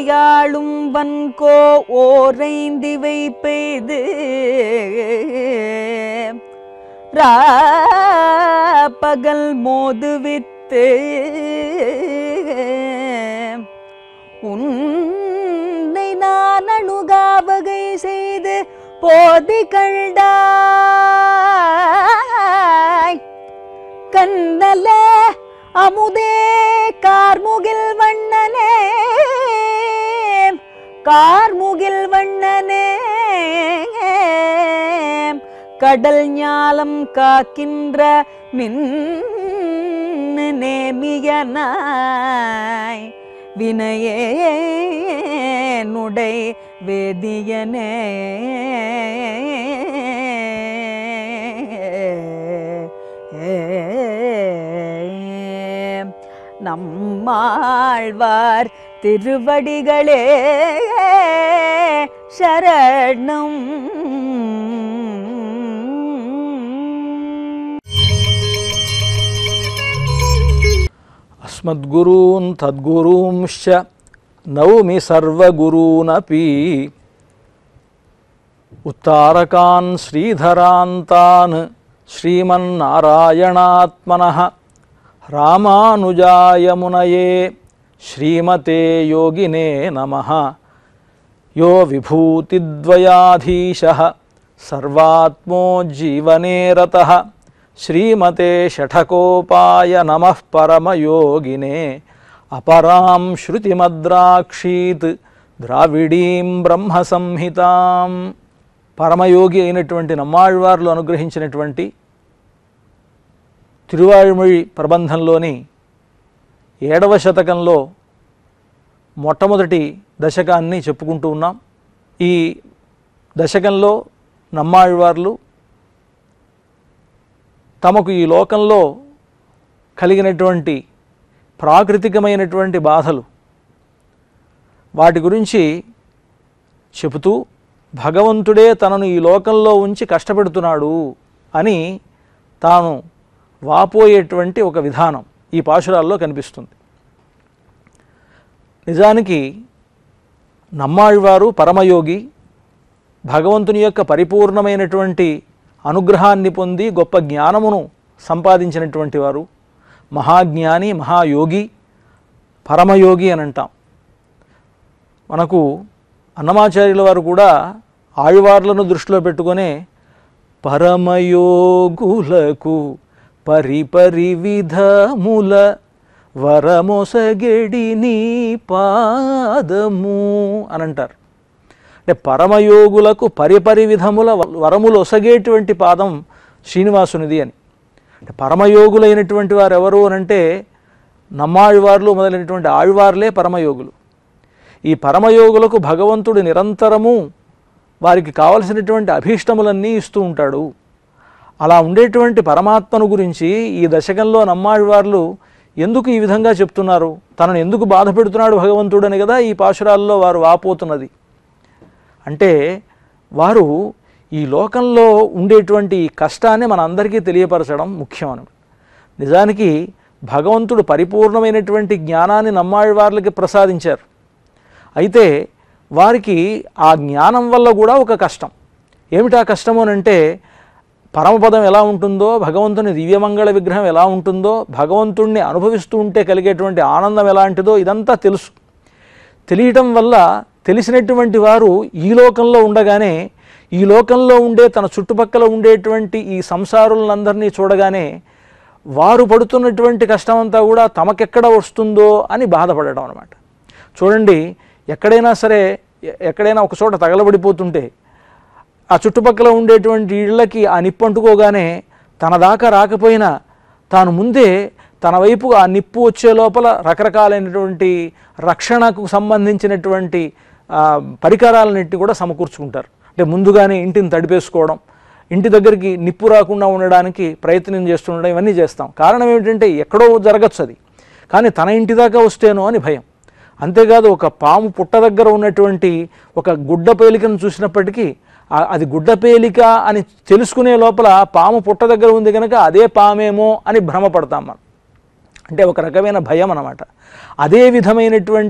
யாழும் வன்கோ ஓரைந்திவை பெய்து பகல் மோதுவித்து உன்னை நான் அணுகா வகை செய்து போதி கண்டாய் கண்ணலே அமுதே கார்முகில் வண்ணனே கார்முகில் வண்ணனே கடல் ஞாலம் காக்கின்ற மின் நேமியனாய் வினையே நுடை வேதியனே நம்மாழ்வார் திருவடிகளே சரணம் అస్మద్గురూన్ తద్గురూంశ్చ నౌమి సర్వగురూనపి ఉత్తారకాన్ శ్రీధరాంతాన్ శ్రీమన్నారాయణాత్మన రామానుజాయమునయే శ్రీమతే యోగినే నమ యో విభూతిద్వయాధీశ సర్వాత్మో జీవనే రతః శ్రీమతే షఠకోపాయ నమః పరమయోగినే అపరాం శృతిమద్రాక్షీత్ ద్రావిడీం బ్రహ్మ సంహితాం పరమయోగి అయినటువంటి నమ్మాళ్వార్లు అనుగ్రహించినటువంటి తిరువాయుమొഴി ప్రబంధంలోని ఏడవ శతకంలో మొట్టమొదటి దశకాన్ని చెప్పుకుంటూ ఉన్నాం ఈ దశకంలో నమ్మాళ్వార్లు తమకు ఈ లోకంలో కలిగినటువంటి ప్రాకృతికమైనటువంటి బాధలు వాటి గురించి చెబుతూ భగవంతుడే తనను ఈ లోకంలో ఉంచి కష్టపెడుతున్నాడు అని తాను వాపోయేటువంటి ఒక విధానం ఈ పాశురాల్లో కనిపిస్తుంది నిజానికి నమ్మాళ్వారు పరమయోగి భగవంతుని యొక్క పరిపూర్ణమైనటువంటి అనుగ్రహాన్ని పొంది గొప్ప జ్ఞానమును సంపాదించినటువంటి వారు మహాజ్ఞాని మహాయోగి పరమయోగి అని అంటాం మనకు అన్నమాచార్యుల వారు కూడా ఆళ్వార్లను దృష్టిలో పెట్టుకొనే పరమయోగులకు పరిపరి విధముల వరమొసగెడి నీ పాదము అని అంటారు అంటే పరమయోగులకు పరిపరి విధముల వరములు ఒసగేటువంటి పాదం శ్రీనివాసునిది అని అంటే పరమయోగులైనటువంటి వారు ఎవరు అని అంటే నమ్మాళ్వార్లు మొదలైనటువంటి ఆళ్వార్లే పరమయోగులు ఈ పరమయోగులకు భగవంతుడు నిరంతరము వారికి కావలసినటువంటి అభీష్టములన్నీ ఇస్తూ ఉంటాడు అలా ఉండేటువంటి పరమాత్మను గురించి ఈ దశకంలో నమ్మాళ్వార్లు ఎందుకు ఈ విధంగా చెప్తున్నారు తనను ఎందుకు బాధ పెడుతున్నాడు భగవంతుడు అని కదా ఈ పాశురాల్లో వారు వాపోతున్నది అంటే వారు ఈ లోకంలో ఉండేటువంటి ఈ కష్టాన్ని మనందరికీ తెలియపరచడం ముఖ్యం అని నిజానికి భగవంతుడు పరిపూర్ణమైనటువంటి జ్ఞానాన్ని నమ్మాళ్వార్లకి ప్రసాదించారు అయితే వారికి ఆ జ్ఞానం వల్ల కూడా ఒక కష్టం ఏమిటా కష్టము అని అంటే పరమపదం ఎలా ఉంటుందో భగవంతుని దివ్యమంగళ విగ్రహం ఎలా ఉంటుందో భగవంతుణ్ణి అనుభవిస్తూ ఉంటే కలిగేటువంటి ఆనందం ఎలాంటిదో ఇదంతా తెలుసు తెలియటం వల్ల తెలిసినటువంటి వారు ఈ లోకంలో ఉండగానే ఈ లోకంలో ఉండే తన చుట్టుపక్కల ఉండేటువంటి ఈ సంసారులందరినీ చూడగానే వారు పడుతున్నటువంటి కష్టమంతా కూడా తమకెక్కడ వస్తుందో అని బాధపడటం అనమాట చూడండి ఎక్కడైనా సరే ఎ- ఎక్కడైనా ఒక చోట తగలబడిపోతుంటే ఆ చుట్టుపక్కల ఉండేటువంటి ఇళ్ళకి ఆ నిప్పు అంటుకోగానే తన దాకా రాకపోయినా తాను ముందే తన వైపు ఆ నిప్పు వచ్చే లోపల రకరకాలైనటువంటి రక్షణకు సంబంధించినటువంటి ఆ, పరికరాలన్నింటినీ కూడా సమకూర్చుకుంటారు అంటే ముందుగానే ఇంటిని తడిపేసుకోవడం ఇంటి దగ్గరికి నిప్పు రాకుండా ఉండడానికి ప్రయత్నం చేస్తుండడం ఇవన్నీ చేస్తాం కారణం ఏమిటంటే ఎక్కడో జరగచ్చు అది కానీ తన ఇంటి దాకా వస్తేనో అని భయం అంతేకాదు ఒక పాము పుట్ట దగ్గర ఉన్నటువంటి ఒక గుడ్డ పేలికను చూసినప్పటికీ ఆ- అది గుడ్డ పేలిక అని తెలుసుకునే లోపల పాము పుట్ట దగ్గర ఉంది కనుక అదే పామేమో అని భ్రమపడతాం మనం అంటే ఒక రకమైన భయం అన్నమాట అదే విధమైనటువంటి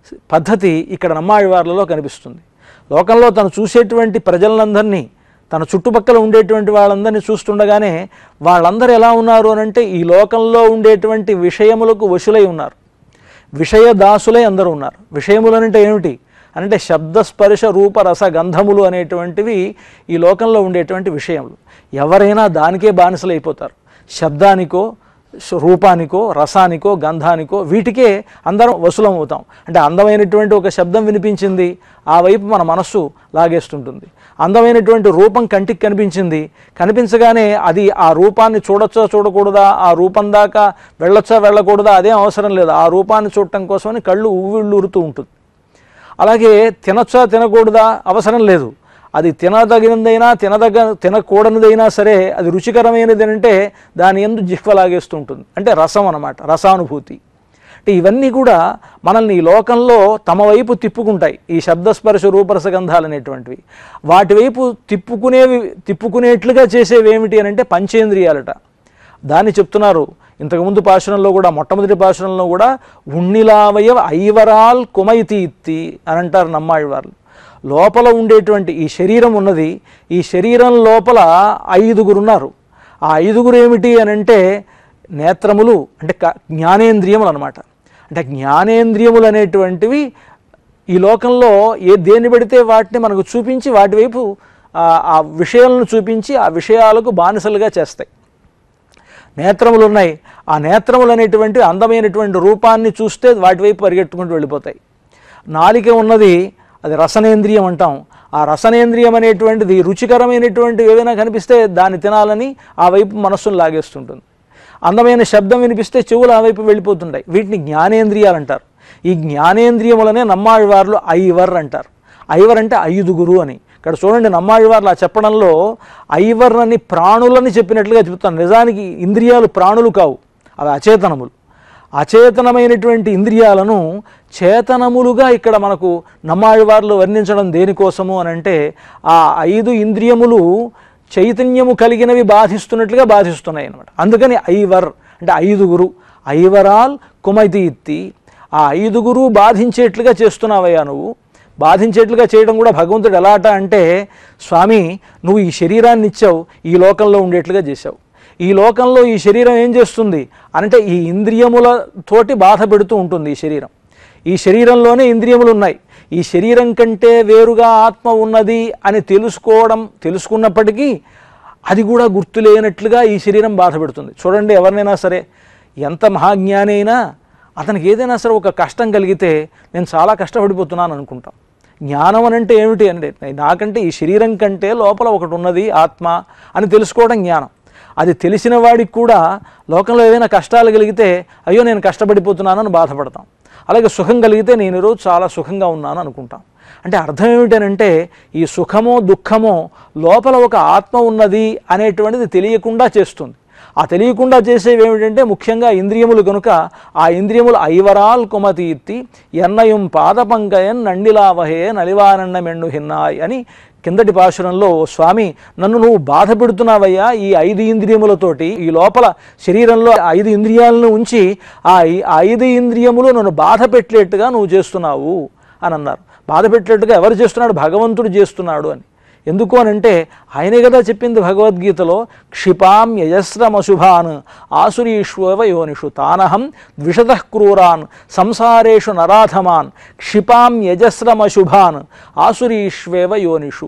పద్ధతి ఇక్కడ నమ్మాళ్ళవార్లలో కనిపిస్తుంది లోకంలో తను చూసేటువంటి ప్రజలందరినీ తన చుట్టుపక్కల ఉండేటువంటి వాళ్ళందరినీ చూస్తుండగానే వాళ్ళందరూ ఎలా ఉన్నారు అని అంటే ఈ లోకంలో ఉండేటువంటి విషయములకు వశులై ఉన్నారు విషయ దాసులై అందరూ ఉన్నారు విషయములు అంటే ఏమిటి అంటే శబ్దస్పర్శ రూప రస గంధములు అనేటువంటివి ఈ లోకంలో ఉండేటువంటి విషయములు ఎవరైనా దానికే బానిసలు అయిపోతారు శబ్దానికో శ- రూపానికో రసానికో గంధానికో వీటికే అందరం వసులం అవుతాం అంటే అందమైనటువంటి ఒక శబ్దం వినిపించింది ఆ వైపు మన మనస్సు లాగేస్తుంటుంది అందమైనటువంటి రూపం కంటికి కనిపించింది కనిపించగానే అది ఆ రూపాన్ని చూడొచ్చా చూడకూడదా ఆ రూపం దాకా వెళ్ళొచ్చా వెళ్ళకూడదా అదేం అవసరం లేదు ఆ రూపాన్ని చూడటం కోసమని కళ్ళు ఉవ్విళ్ళూరుతూ ఉంటుంది అలాగే తినొచ్చా తినకూడదా అవసరం లేదు అది తినదగినదైనా తినదగ తినకూడనిదైనా సరే అది రుచికరమైనది అంటే దాని ఎందు జిహ్వ లాగేస్తూ ఉంటుంది అంటే రసం అన్నమాట రసానుభూతి అంటే ఇవన్నీ కూడా మనల్ని ఈ లోకంలో తమ వైపు తిప్పుకుంటాయి ఈ శబ్దస్పర్శ రూపరస గంధాలు అనేటువంటివి వాటి వైపు తిప్పుకునేవి తిప్పుకునేట్లుగా చేసేవి ఏమిటి అని అంటే పంచేంద్రియాలట దాన్ని చెప్తున్నారు ఇంతకుముందు పాశనంలో కూడా మొట్టమొదటి పాశనంలో కూడా ఉన్నిలావయ ఐవరాల్ కుమైతి ఇత్తి అని అంటారు నమ్మాళ్ళవార్లు లోపల ఉండేటువంటి ఈ శరీరం ఉన్నది ఈ శరీరం లోపల ఐదుగురు ఉన్నారు ఆ ఐదుగురు ఏమిటి అని అంటే నేత్రములు అంటే క- జ్ఞానేంద్రియములు అనమాట అంటే జ్ఞానేంద్రియములు అనేటువంటివి ఈ లోకంలో ఏ దేన్ని పెడితే వాటిని మనకు చూపించి వాటి వైపు ఆ ఆ విషయాలను చూపించి ఆ విషయాలకు బానిసలుగా చేస్తాయి నేత్రములు ఉన్నాయి ఆ నేత్రములు అనేటువంటి అందమైనటువంటి రూపాన్ని చూస్తే వాటి వైపు పరిగెట్టుకుంటూ వెళ్ళిపోతాయి నాలిక ఉన్నది అది రసనేంద్రియం అంటాం ఆ రసనేంద్రియం అనేటువంటిది రుచికరమైనటువంటి ఏదైనా కనిపిస్తే దాన్ని తినాలని ఆ వైపు మనస్సును లాగేస్తుంటుంది అందమైన శబ్దం వినిపిస్తే చెవులు ఆ వైపు వెళ్ళిపోతుంటాయి వీటిని జ్ఞానేంద్రియాలు అంటారు ఈ జ్ఞానేంద్రియములనే నమ్మాళ్ళవార్లు ఐవర్ అంటారు ఐవర్ అంటే ఐదుగురు అని ఇక్కడ చూడండి నమ్మాళ్ళవార్లు ఆ చెప్పడంలో ఐవర్ అని ప్రాణులని చెప్పినట్లుగా చెప్తాను నిజానికి ఇంద్రియాలు ప్రాణులు కావు అవి అచేతనములు అచేతనమైనటువంటి ఇంద్రియాలను చేతనములుగా ఇక్కడ మనకు నమ్మాళ్ళవార్లు వర్ణించడం దేనికోసము అని అంటే ఆ ఐదు ఇంద్రియములు చైతన్యము కలిగినవి బాధిస్తున్నట్లుగా బాధిస్తున్నాయి అన్నమాట అందుకని ఐవర్ అంటే ఐదుగురు ఐవరాల్ కుమైతి ఇత్తి ఆ ఐదుగురు బాధించేట్లుగా చేస్తున్నావయ్యా నువ్వు బాధించేట్లుగా చేయడం కూడా భగవంతుడు ఎలాట అంటే స్వామి నువ్వు ఈ శరీరాన్ని ఇచ్చావు ఈ లోకంలో ఉండేట్లుగా చేశావు ఈ లోకంలో ఈ శరీరం ఏం చేస్తుంది అంటే ఈ ఇంద్రియములతోటి బాధ పెడుతూ ఉంటుంది ఈ శరీరం ఈ శరీరంలోనే ఇంద్రియములు ఉన్నాయి ఈ శరీరం కంటే వేరుగా ఆత్మ ఉన్నది అని తెలుసుకోవడం తెలుసుకున్నప్పటికీ అది కూడా గుర్తులేనట్లుగా ఈ శరీరం బాధ పెడుతుంది చూడండి ఎవరినైనా సరే ఎంత మహాజ్ఞాని అయినా అతనికి ఏదైనా సరే ఒక కష్టం కలిగితే నేను చాలా కష్టపడిపోతున్నాను అనుకుంటాం జ్ఞానం అని అంటే ఏమిటి అంటే నాకంటే ఈ శరీరం కంటే లోపల ఒకటి ఉన్నది ఆత్మ అని తెలుసుకోవడం జ్ఞానం అది తెలిసిన వాడికి కూడా లోకంలో ఏదైనా కష్టాలు కలిగితే అయ్యో నేను కష్టపడిపోతున్నానని బాధపడతాం అలాగే సుఖం కలిగితే నేను ఈరోజు చాలా సుఖంగా ఉన్నాను అనుకుంటాం అంటే అర్థం ఏమిటనంటే ఈ సుఖమో దుఃఖమో లోపల ఒక ఆత్మ ఉన్నది అనేటువంటిది తెలియకుండా చేస్తుంది ఆ తెలియకుండా చేసేవి ఏమిటంటే ముఖ్యంగా ఇంద్రియములు కనుక ఆ ఇంద్రియములు ఐవరాల్ కుమతి ఇత్తి ఎన్నయం పాదపంకయన్ నండిలావహే నలివానన్న మెండు హిన్నాయ్ అని కిందటి పాశురంలో "ఓ స్వామి నన్ను నువ్వు బాధ పెడుతున్నావయ్యా ఈ ఐదు ఇంద్రియములతోటి ఈ లోపల శరీరంలో ఐదు ఇంద్రియాలను ఉంచి ఆ ఐ- ఆ ఐదు ఇంద్రియములు నన్ను బాధ పెట్టేట్టుగా నువ్వు చేస్తున్నావు అని అన్నారు బాధ పెట్టేట్టుగా ఎవరు చేస్తున్నాడు భగవంతుడు చేస్తున్నాడు అని ఎందుకు అని అంటే ఆయనే కదా చెప్పింది భగవద్గీతలో క్షిపాం యజస్రమశుభాన్ ఆసురీష్వవ యోనిషు తానహం ద్విషత క్రూరాన్ సంసారేషు నరాధమాన్ క్షిపాం యజస్రమశుభాన్ ఆసురీష్వేవ యోనిషు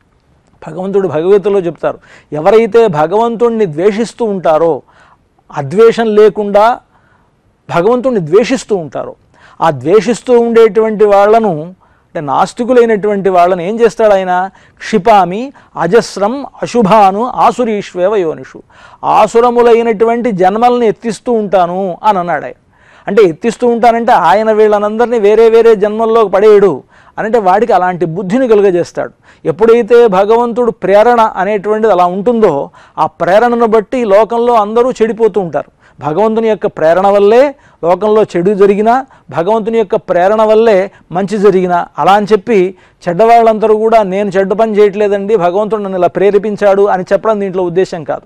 భగవంతుడు భగవద్గీతలో చెప్తారు ఎవరైతే భగవంతుణ్ణి ద్వేషిస్తూ ఉంటారో అద్వేషం లేకుండా భగవంతుణ్ణి ద్వేషిస్తూ ఉంటారో ఆ ద్వేషిస్తూ ఉండేటువంటి వాళ్ళను అంటే నాస్తికులైనటువంటి వాళ్ళని ఏం చేస్తాడు ఆయన క్షిపామి అజస్రం అశుభాను ఆసురీష్వేవ యోనిషు ఆసురములైనటువంటి జన్మల్ని ఎత్తిస్తూ ఉంటాను అని అన్నాడు ఆయన అంటే ఎత్తిస్తూ ఉంటానంటే ఆయన వీళ్ళనందరినీ వేరే వేరే జన్మల్లోకి పడేయడు అనంటే వాడికి అలాంటి బుద్ధిని కలుగజేస్తాడు ఎప్పుడైతే భగవంతుడు ప్రేరణ అనేటువంటిది అలా ఉంటుందో ఆ ప్రేరణను బట్టి ఈ లోకంలో అందరూ చెడిపోతూ ఉంటారు భగవంతుని యొక్క ప్రేరణ వల్లే లోకంలో చెడు జరిగినా భగవంతుని యొక్క ప్రేరణ వల్లే మంచి జరిగినా అలా అని చెప్పి చెడ్డవాళ్ళందరూ కూడా నేను చెడ్డ పని చేయట్లేదండి భగవంతుడు నన్ను ఇలా ప్రేరేపించాడు అని చెప్పడం దీంట్లో ఉద్దేశం కాదు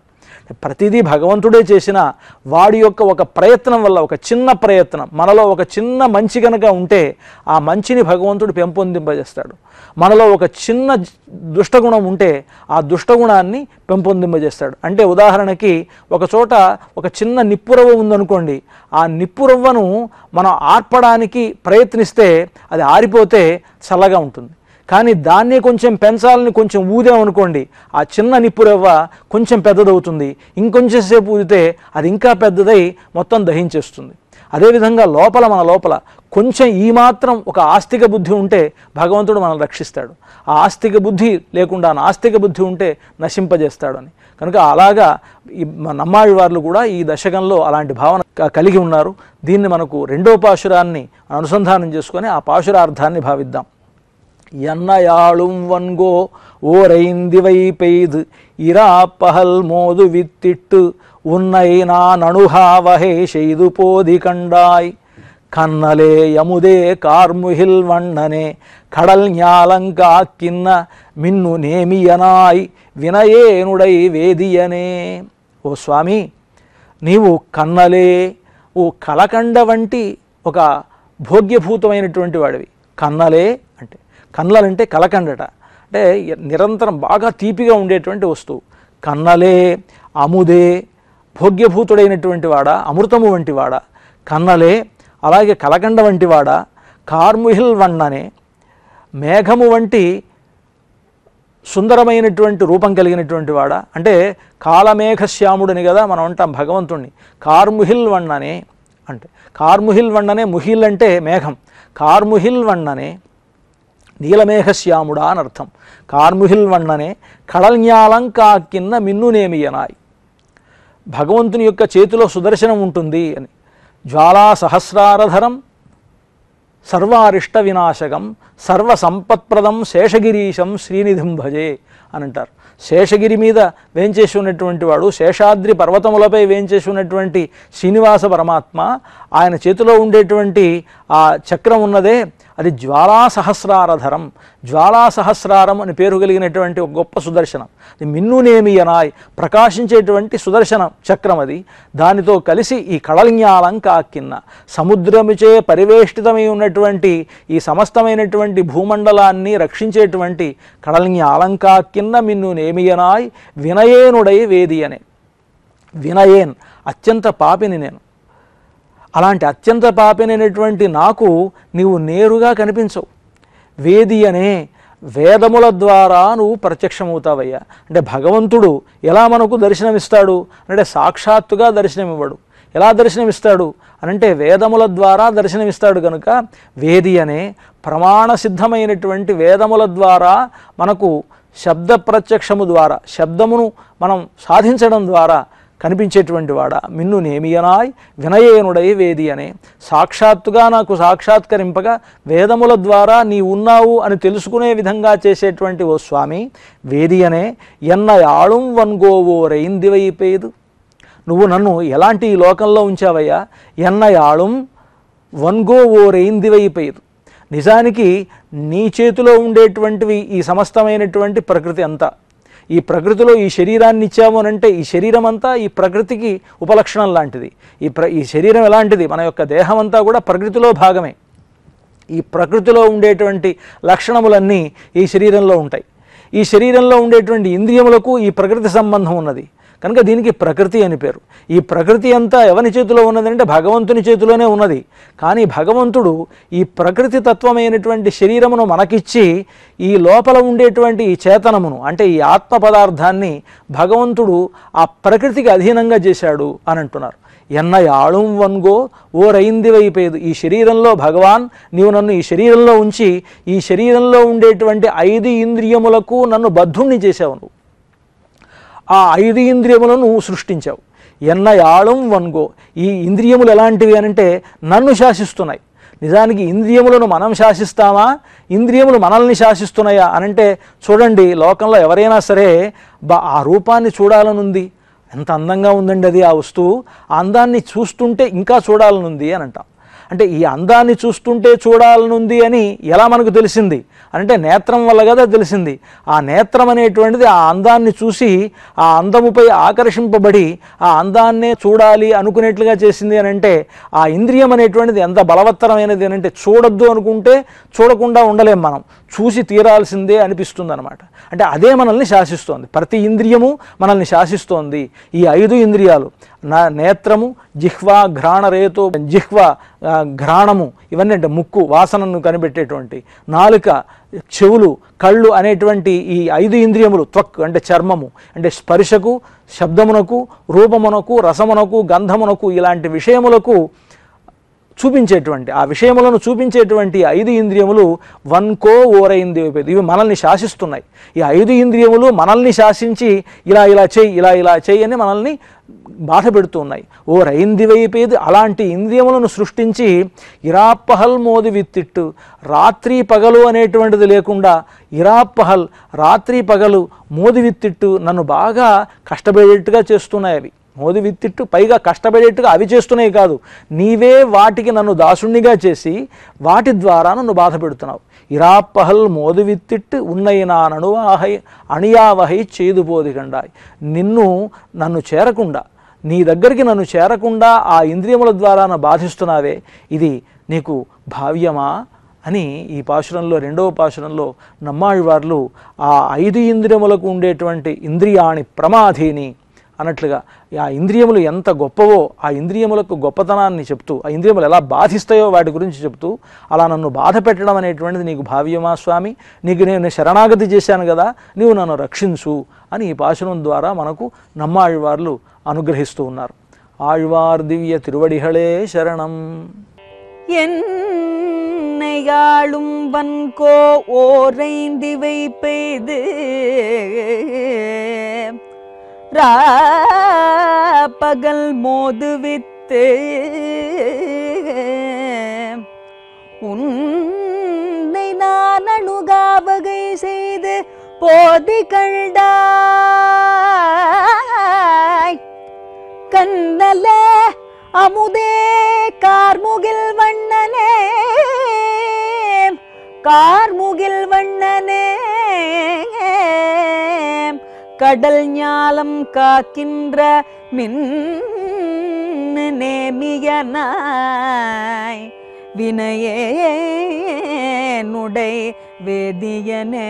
ప్రతిదీ భగవంతుడే చేసిన వాడి యొక్క ఒక ప్రయత్నం వల్ల ఒక చిన్న ప్రయత్నం మనలో ఒక చిన్న మంచి కనుక ఉంటే ఆ మంచిని భగవంతుడు పెంపొందింపజేస్తాడు మనలో ఒక చిన్న దుష్టగుణం ఉంటే ఆ దుష్టగుణాన్ని పెంపొందింపజేస్తాడు అంటే ఉదాహరణకి ఒక చోట ఒక చిన్న నిప్పురవ్వ ఉందనుకోండి ఆ నిప్పురవ్వను మనం ఆర్పడానికి ప్రయత్నిస్తే అది ఆరిపోతే చల్లగా ఉంటుంది కానీ దాన్ని కొంచెం పెంచాలని కొంచెం ఊదామనుకోండి ఆ చిన్న నిప్పురవ్వ కొంచెం పెద్దదవుతుంది ఇంకొంచెం సేపు ఊదితే అది ఇంకా పెద్దదై మొత్తం దహించేస్తుంది అదేవిధంగా లోపల మన లోపల కొంచెం ఈ మాత్రం ఒక ఆస్తిక బుద్ధి ఉంటే భగవంతుడు మనల్ని రక్షిస్తాడు ఆ ఆస్తిక బుద్ధి లేకుండా నాస్తిక బుద్ధి ఉంటే నశింపజేస్తాడు అని కనుక అలాగా ఈ మన నమ్మాళ్ళ వార్లు కూడా ఈ దశకంలో అలాంటి భావన క- కలిగి ఉన్నారు దీన్ని మనకు రెండో పాశురాన్ని అనుసంధానం చేసుకొని ఆ పాశురార్థాన్ని భావిద్దాం ఎన్నయాళుం వన్గో ఓరైందివై పెய்து இரா பகல் மோது வித்திட்டு உன்னை நான் அணுகாவகை செய்து போதி கண்டாய் கண்ணலே யமுதே கார்முகில் வண்ணனே கடல் ஞாலங்காக்கின்ன மின்னு நேமியனாய் వినయేనుడై వేదియనే ఓ స్వామి నీవు కన్నలే ఓ కలకండ వంటి ఒక భోగ్యభూతమైనటువంటి వాడివి కన్నలే అంటే కన్నలంటే కలకండట అంటే నిరంతరం బాగా తీపిగా ఉండేటువంటి వస్తువు కన్నలే అముదే భోగ్యభూతుడైనటువంటి వాడా అమృతము వంటి వాడా కన్నలే అలాగే కలకండ వంటి వాడా కార్ముహిల్ వన్ననే మేఘము వంటి సుందరమైనటువంటి రూపం కలిగినటువంటి వాడా అంటే కాలమేఘశ్యాముడని కదా మనం అంటాం భగవంతుణ్ణి కార్ముహిల్ వన్ననే అంటే కార్ముహిల్ వన్ననే ముహిల్ అంటే మేఘం కార్ముహిల్ వన్ననే నీలమేఘశ్యాముడా అని అర్థం కార్ముహిల్ వన్ననే కడల్ఞాలంకాకిన్న మిన్నునేమియనాయ్ భగవంతుని యొక్క చేతిలో సుదర్శనం ఉంటుంది అని జ్వాలా సహస్రారధరం సర్వారిష్ట వినాశకం సర్వ సంపత్ప్రదం శేషగిరీశం శ్రీనిధిం భజే అని అంటారు శేషగిరి మీద వేంచేసి ఉన్నటువంటి వాడు శేషాద్రి పర్వతములపై వేంచేసి ఉన్నటువంటి శ్రీనివాస పరమాత్మ ఆయన చేతిలో ఉండేటువంటి ఆ చక్రం ఉన్నదే అది జ్వాలా సహస్రారధరం జ్వాలా సహస్రారం అని పేరు కలిగినటువంటి ఒక గొప్ప సుదర్శనం అది మిన్నునేమియనాయ్ ప్రకాశించేటువంటి సుదర్శన చక్రం అది దానితో కలిసి ఈ కడల్ఞాలం కాకిన్న సముద్రముచే పరివేష్టితమై ఉన్నటువంటి ఈ సమస్తమైనటువంటి భూమండలాన్ని రక్షించేటువంటి కడల్ఞాలం కాకిన్న మిన్నునేమియనాయ్ వినయేనుడై వేదియనే వినయేన్ అత్యంత పాపిని నేను అలాంటి అత్యంత పాపినైనటువంటి నాకు నీవు నేరుగా కనిపించవు వేది అనే వేదముల ద్వారా నువ్వు ప్రత్యక్షమవుతావయ్యా అంటే భగవంతుడు ఎలా మనకు దర్శనమిస్తాడు అంటే సాక్షాత్తుగా దర్శనమివ్వడు ఎలా దర్శనమిస్తాడు అనంటే వేదముల ద్వారా దర్శనమిస్తాడు కనుక వేది అనే ప్రమాణ సిద్ధమైనటువంటి వేదముల ద్వారా మనకు శబ్ద ప్రత్యక్షము ద్వారా శబ్దమును మనం సాధించడం ద్వారా కనిపించేటువంటి వాడ మిన్ను నేమియనాయ్ వినయేనుడై వేది అనే సాక్షాత్తుగా నాకు సాక్షాత్కరింపగా వేదముల ద్వారా నీ ఉన్నావు అని తెలుసుకునే విధంగా చేసేటువంటి ఓ స్వామి వేది అనే ఎన్న యాళుం వన్గోవో రైందివైపేదు నువ్వు నన్ను ఎలాంటి ఈ లోకంలో ఉంచావయ్యా ఎన్న యాళుం వన్గో ఓ రైందివైపేదు నిజానికి నీ చేతిలో ఉండేటువంటివి ఈ సమస్తమైనటువంటి ప్రకృతి అంతా ఈ ప్రకృతిలో ఈ శరీరాన్ని ఇచ్చాము అని అంటే ఈ శరీరం అంతా ఈ ప్రకృతికి ఉపలక్షణం లాంటిది ఈ ప్ర ఈ శరీరం ఎలాంటిది మన యొక్క దేహం అంతా కూడా ప్రకృతిలో భాగమే ఈ ప్రకృతిలో ఉండేటువంటి లక్షణములన్నీ ఈ శరీరంలో ఉంటాయి ఈ శరీరంలో ఉండేటువంటి ఇంద్రియములకు ఈ ప్రకృతి సంబంధం ఉన్నది కనుక దీనికి ప్రకృతి అని పేరు ఈ ప్రకృతి అంతా ఎవరి చేతిలో ఉన్నదంటే భగవంతుని చేతిలోనే ఉన్నది కానీ భగవంతుడు ఈ ప్రకృతి తత్వమైనటువంటి శరీరమును మనకిచ్చి ఈ లోపల ఉండేటువంటి ఈ చేతనమును అంటే ఈ ఆత్మ పదార్థాన్ని భగవంతుడు ఆ ప్రకృతికి అధీనంగా చేశాడు అని అంటున్నారు ఎన్న యాళుం వన్గో ఓ రైందివైపోయేది ఈ శరీరంలో భగవాన్ నీవు నన్ను ఈ శరీరంలో ఉంచి ఈ శరీరంలో ఉండేటువంటి ఐదు ఇంద్రియములకు నన్ను బద్ధుణ్ణి చేశావు నువ్వు ఆ ఐదు ఇంద్రియములను నువ్వు సృష్టించావు ఎన్న యాళం వన్గో ఈ ఇంద్రియములు ఎలాంటివి అనంటే నన్ను శాసిస్తున్నాయి నిజానికి ఇంద్రియములను మనం శాసిస్తామా ఇంద్రియములు మనల్ని శాసిస్తున్నాయా అనంటే చూడండి లోకంలో ఎవరైనా సరే బా ఆ రూపాన్ని చూడాలనుంది ఎంత అందంగా ఉందండి అది ఆ వస్తువు ఆ అందాన్ని చూస్తుంటే ఇంకా చూడాలనుంది అని అంటాం అంటే ఈ అందాన్ని చూస్తుంటే చూడాలనుంది అని ఎలా మనకు తెలిసింది అంటే నేత్రం వల్ల కదా తెలిసింది ఆ నేత్రం అనేటువంటిది ఆ అందాన్ని చూసి ఆ అందముపై ఆకర్షింపబడి ఆ అందాన్నే చూడాలి అనుకునేట్లుగా చేసింది అని అంటే ఆ ఇంద్రియం అనేటువంటిది ఎంత బలవత్తరమైనది అని అంటే చూడొద్దు అనుకుంటే చూడకుండా ఉండలేం మనం చూసి తీరాల్సిందే అనిపిస్తుంది అనమాట అంటే అదే మనల్ని శాసిస్తోంది ప్రతి ఇంద్రియము మనల్ని శాసిస్తోంది ఈ ఐదు ఇంద్రియాలు నా నేత్రము జిహ్వ ఘ్రాణరేతో జిహ్వ ఆ, ఘ్రాణము ఇవన్నీ అంటే ముక్కు వాసనను కనిపెట్టేటువంటి నాలుక చెవులు కళ్ళు అనేటువంటి ఈ ఐదు ఇంద్రియములు త్వక్ అంటే చర్మము అంటే స్పర్శకు శబ్దమునకు రూపమునకు రసమునకు గంధమునకు ఇలాంటి విషయములకు చూపించేటువంటి ఆ విషయములను చూపించేటువంటి ఐదు ఇంద్రియములు వన్కో ఓరైంది ఇవి మనల్ని శాసిస్తున్నాయి ఈ ఐదు ఇంద్రియములు మనల్ని శాసించి ఇలా ఇలా చెయ్యి ఇలా ఇలా చెయ్యి అని మనల్ని బాధ పెడుతున్నాయి ఓ రైంది వైపేది అలాంటి ఇంద్రియములను సృష్టించి ఇరాప్పహల్ మోది విత్తిట్టు రాత్రి పగలు అనేటువంటిది లేకుండా ఇరాప్పహల్ రాత్రి పగలు మోది విత్తిట్టు నన్ను బాగా కష్టపడేట్టుగా చేస్తున్నాయి అవి మోది విత్తిట్టు పైగా కష్టపడేట్టుగా అవి చేస్తున్నాయి కాదు నీవే వాటికి నన్ను దాసుణ్ణిగా చేసి వాటి ద్వారా నన్ను బాధ పెడుతున్నావు ఇరాప్పహల్ మోది విత్తిట్టు ఉన్నయినా నణువాహై అణియావహై చేదుపోదిగండాయ్ నిన్ను నన్ను చేరకుండా నీ దగ్గరికి నన్ను చేరకుండా ఆ ఇంద్రియముల ద్వారా నన్ను బాధిస్తున్నావే ఇది నీకు భావ్యమా అని ఈ పాశురంలో రెండవ పాశురంలో నమ్మాళ్ళవార్లు ఆ ఐదు ఇంద్రియములకు ఉండేటువంటి ఇంద్రియాణి ప్రమాధీని అన్నట్లుగా ఆ ఇంద్రియములు ఎంత గొప్పవో ఆ ఇంద్రియములకు గొప్పతనాన్ని చెప్తూ ఆ ఇంద్రియములు ఎలా బాధిస్తాయో వాటి గురించి చెప్తూ అలా నన్ను బాధ పెట్టడం అనేటువంటిది నీకు భావ్యమా స్వామి నీకు నేను శరణాగతి చేశాను కదా నీవు నన్ను రక్షించు అని ఈ పాశురం ద్వారా మనకు నమ్మాళ్వార్లు అనుగ్రహిస్తూ ఉన్నారు ఆళ్వార్ దివ్య తిరువడిహళే శరణం என்னையாளும் வன்கோ ஓரைந்திவை பெய்து பகல் மோது வித்து உன்னை நான் அணுகாவகை செய்து போதி கண்டாய் கண்ணலே அமுதே கார்முகில் வண்ணனே கார்முகில் வண்ணனே கடல் ஞாலம் காக்கின்ற மின் நேமியனாய் வினையே நுடை வேதியனே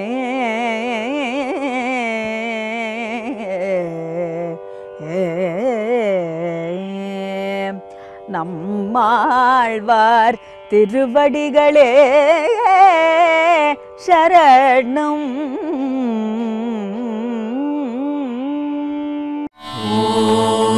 நம்மாழ்வார் திருவடிகளே சரணம்